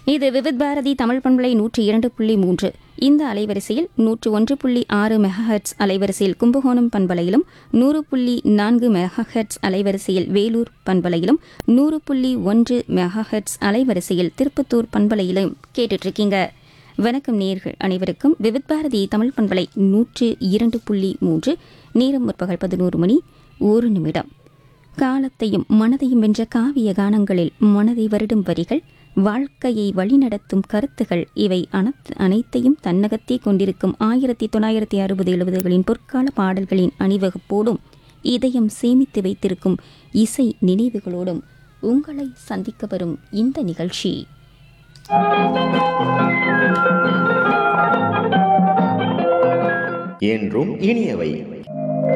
இது விவித் பாரதி தமிழ் பண்பலை நூற்றி இரண்டு புள்ளி மூன்று இந்த அலைவரிசையில் நூற்று ஒன்று புள்ளி ஆறு மெகாஹெட்ஸ் அலைவரிசையில் கும்பகோணம் பண்பலையிலும் நூறு புள்ளி நான்கு மெகாஹெட்ஸ் அலைவரிசையில் வேலூர் பண்பலையிலும் நூறு புள்ளி ஒன்று மெகாஹெட்ஸ் அலைவரிசையில் திருப்பத்தூர் பண்பலையிலும் கேட்டுட்டு இருக்கீங்க வணக்கம் நேர்கள் அனைவருக்கும் விவித் பாரதி தமிழ் பண்பலை நூற்று இரண்டு புள்ளி மூன்று நேரம் முற்பகல் பதினோரு மணி ஒரு நிமிடம் காலத்தையும் மனதையும் வென்ற காவிய கானங்களில் மனதை வருடும் வரிகள் வாழ்க்கையை வழிநடத்தும் கருத்துகள் இவை அனைத்- அனைத்தையும் தன்னகத்தே கொண்டிருக்கும் ஆயிரத்தி தொள்ளாயிரத்தி அறுபது எழுபதுகளின் பொற்கால பாடல்களின் அணிவகுப்போடும் இதயம் சேமித்து வைத்திருக்கும் இசை நினைவுகளோடும் உங்களை சந்திக்க வரும் இந்த நிகழ்ச்சி என்றும் இனியவை